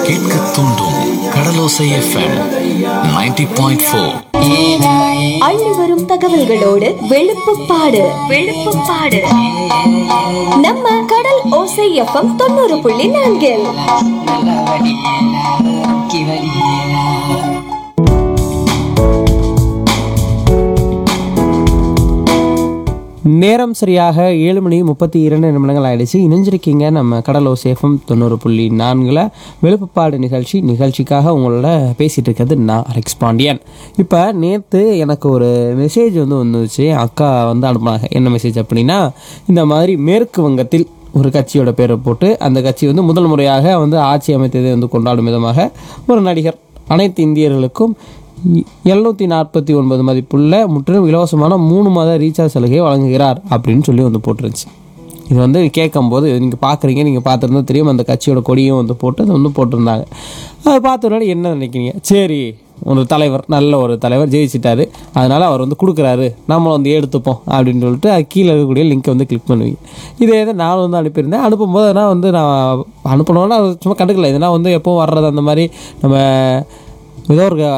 கேட்க தூண்டும் கடலோசை FM 90.4 point four அள்ளி வரும் தகவல்களோடு வெளுப்புப்பாடு வெளுப்புப்பாடு நம்ம கடல் ஓசை எஃப்எம் தொண்ணூறு புள்ளி நான்கில் நல்லா வடிக்கி வடிக்கி நேரம் சரியாக ஏழு மணி முப்பத்தி இரண்டு நிமிடங்கள் ஆயிடுச்சு இணைஞ்சிருக்கீங்க நம்ம கடலோ சேஃபம் தொண்ணூறு புள்ளி நான்கில் வெளுப்புப்பாடு நிகழ்ச்சி நிகழ்ச்சிக்காக உங்களோட பேசிகிட்டு இருக்கிறது நான் அலெக்ஸ் பாண்டியன் இப்போ நேற்று எனக்கு ஒரு மெசேஜ் வந்து வந்துச்சு அக்கா வந்து அனுப்புனாங்க என்ன மெசேஜ் அப்படின்னா இந்த மாதிரி மேற்கு வங்கத்தில் ஒரு கட்சியோட பேரை போட்டு அந்த கட்சி வந்து முதல் முறையாக வந்து ஆட்சி அமைத்ததை வந்து கொண்டாடும் விதமாக ஒரு நடிகர் அனைத்து இந்தியர்களுக்கும் எழுநூற்றி நாற்பத்தி ஒன்பது மதிப்புள்ள முற்றிலும் இலவசமான மூணு மாத ரீசார்ஜ் சலுகையை வழங்குகிறார் அப்படின்னு சொல்லி வந்து போட்டுருந்துச்சு இது வந்து கேட்கும்போது நீங்கள் பார்க்குறீங்க நீங்கள் பார்த்துருந்தா தெரியும் அந்த கட்சியோட கொடியும் வந்து போட்டு அது வந்து போட்டிருந்தாங்க அதை பார்த்த உடனே என்ன நினைக்கிறீங்க சரி ஒரு தலைவர் நல்ல ஒரு தலைவர் ஜெயிச்சிட்டாரு அதனால் அவர் வந்து கொடுக்குறாரு நம்ம வந்து எடுத்துப்போம் அப்படின்னு சொல்லிட்டு அது கீழே இருக்கக்கூடிய லிங்க்கை வந்து கிளிக் பண்ணுவீங்க இதே இதை நான் வந்து அனுப்பியிருந்தேன் அனுப்பும்போது நான் வந்து நான் அனுப்பணும்னா அது சும்மா கண்டுக்கல இதுனா வந்து எப்போ வர்றது அந்த மாதிரி நம்ம ஏதோ ஒரு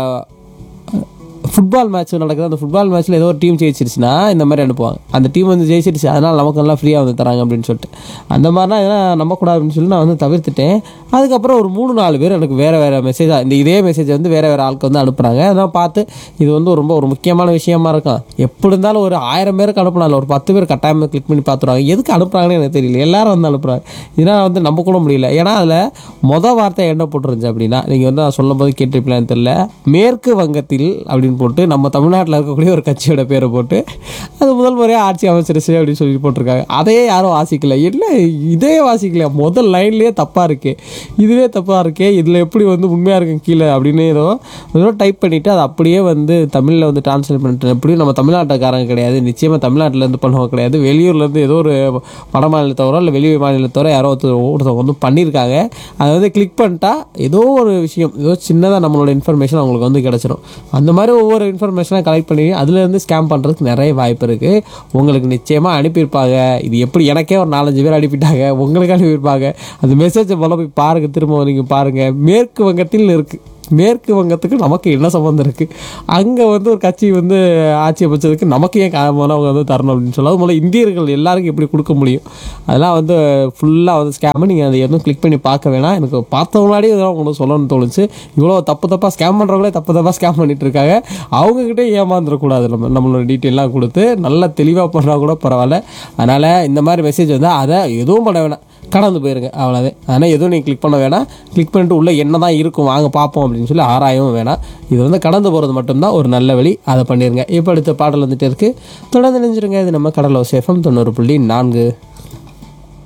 ஃபுட்பால் மேட்ச் நடக்குது அந்த ஃபுட்பால் மேட்ச்சில் ஏதோ ஒரு டீம் ஜெயிச்சிருச்சுன்னா இந்த மாதிரி அனுப்புவாங்க அந்த டீம் வந்து ஜெயிச்சிருச்சு அதனால் நமக்கு நல்லா ஃப்ரீயாக வந்து தராங்க அப்படின்னு சொல்லிட்டு அந்த மாதிரினா இதெல்லாம் நம்பக்கூடாது அப்படின்னு சொல்லி நான் வந்து தவிர்த்துட்டேன் அதுக்கப்புறம் ஒரு மூணு நாலு பேர் எனக்கு வேறு வேறு மெசேஜாக இந்த இதே மெசேஜ் வந்து வேறு வேறு ஆளுக்கு வந்து அனுப்புகிறாங்க அதெல்லாம் பார்த்து இது வந்து ரொம்ப ஒரு முக்கியமான விஷயமா இருக்கும் எப்படி இருந்தாலும் ஒரு ஆயிரம் பேருக்கு அனுப்பினால ஒரு பத்து பேர் கட்டாயமாக கிளிக் பண்ணி பார்த்துருவாங்க எதுக்கு அனுப்புகிறாங்கன்னு எனக்கு தெரியல எல்லாரும் வந்து அனுப்புகிறாங்க இதனால் வந்து நம்ப கூட முடியல ஏன்னா அதில் மொதல் வார்த்தை என்ன போட்டுருந்துச்சு அப்படின்னா நீங்கள் வந்து நான் சொல்லும் போது கேட்டிருப்பீங்களான்னு தெரியல மேற்கு வங்கத்தில் அப்படின்னு போட்டு நம்ம தமிழ்நாட்டில் இருக்கக்கூடிய ஒரு கட்சியோட பேரை போட்டு அது முதல் முறையாக ஆட்சி அமைச்சிருச்சு அப்படின்னு சொல்லி போட்டிருக்காங்க அதையே யாரும் வாசிக்கல இல்லை இதே வாசிக்கல முதல் லைன்லேயே தப்பாக இருக்கே இதுவே தப்பாக இருக்கே இதில் எப்படி வந்து உண்மையாக இருக்கு கீழே அப்படின்னு ஏதோ ஏதோ டைப் பண்ணிவிட்டு அதை அப்படியே வந்து தமிழில் வந்து டிரான்ஸ்லேட் பண்ணிட்டு எப்படியும் நம்ம தமிழ்நாட்டுக்காரங்க கிடையாது நிச்சயமாக தமிழ்நாட்டிலேருந்து பண்ணவங்க கிடையாது வெளியூர்லேருந்து ஏதோ ஒரு வட மாநிலத்தவரோ இல்லை வெளி மாநிலத்தவரோ யாரோ ஒருத்தர் ஒருத்தவங்க வந்து பண்ணியிருக்காங்க அதை வந்து கிளிக் பண்ணிட்டா ஏதோ ஒரு விஷயம் ஏதோ சின்னதாக நம்மளோட இன்ஃபர்மேஷன் அவங்களுக்கு வந்து கிடச்சிரும் அந்த மாதிரி ஒவ்வொரு இன்ஃபர்மேஷனாக கலெக்ட் பண்ணி அதுலேருந்து ஸ்கேம் பண்ணுறதுக்கு நிறைய வாய்ப்பு இருக்குது உங்களுக்கு நிச்சயமாக அனுப்பியிருப்பாங்க இது எப்படி எனக்கே ஒரு நாலஞ்சு பேர் அனுப்பிட்டாங்க உங்களுக்கு அனுப்பியிருப்பாங்க அந்த மெசேஜை போல போய் பாருங்கள் திரும்ப நீங்கள் பாருங்கள் மேற்கு வங்கத்தில் இருக்குது மேற்கு வங்கத்துக்கு நமக்கு என்ன சம்மந்தம் இருக்குது அங்கே வந்து ஒரு கட்சி வந்து ஆட்சி அமைச்சதுக்கு நமக்கு ஏன் காரணமான அவங்க வந்து தரணும் அப்படின்னு சொல்லி அது முதல்ல இந்தியர்கள் எல்லாருக்கும் எப்படி கொடுக்க முடியும் அதெல்லாம் வந்து ஃபுல்லாக வந்து ஸ்கேம் நீங்கள் அதை எதுவும் கிளிக் பண்ணி பார்க்க வேணாம் எனக்கு பார்த்த முன்னாடி இதெல்லாம் உங்களுக்கு சொல்லணும்னு தோணுச்சு இவ்வளோ தப்பு தப்பாக ஸ்கேம் பண்ணுறவங்களே தப்பு தப்பாக ஸ்கேம் பண்ணிட்டு இருக்காங்க அவங்கக்கிட்ட ஏமாந்துடக்கூடாது நம்ம நம்மளோட டீட்டெயிலாம் கொடுத்து நல்லா தெளிவாக பண்ணா கூட பரவாயில்ல அதனால் இந்த மாதிரி மெசேஜ் வந்து அதை எதுவும் பண்ண வேணாம் கடந்து போயிருங்க அவ்வளோதான் ஆனால் எதுவும் நீங்கள் கிளிக் பண்ண வேணாம் கிளிக் பண்ணிட்டு உள்ளே என்ன தான் இருக்கும் வாங்க பார்ப்போம் அப்படின்னு சொல்லி ஆராயவும் வேணாம் இது வந்து கடந்து போகிறது மட்டும்தான் ஒரு நல்ல வழி அதை பண்ணிடுங்க இப்போ அடுத்த பாடல் வந்துட்டு இருக்குது தொடர்ந்து நினைஞ்சிருங்க இது நம்ம கடலோ சேஃபம் தொண்ணூறு புள்ளி நான்கு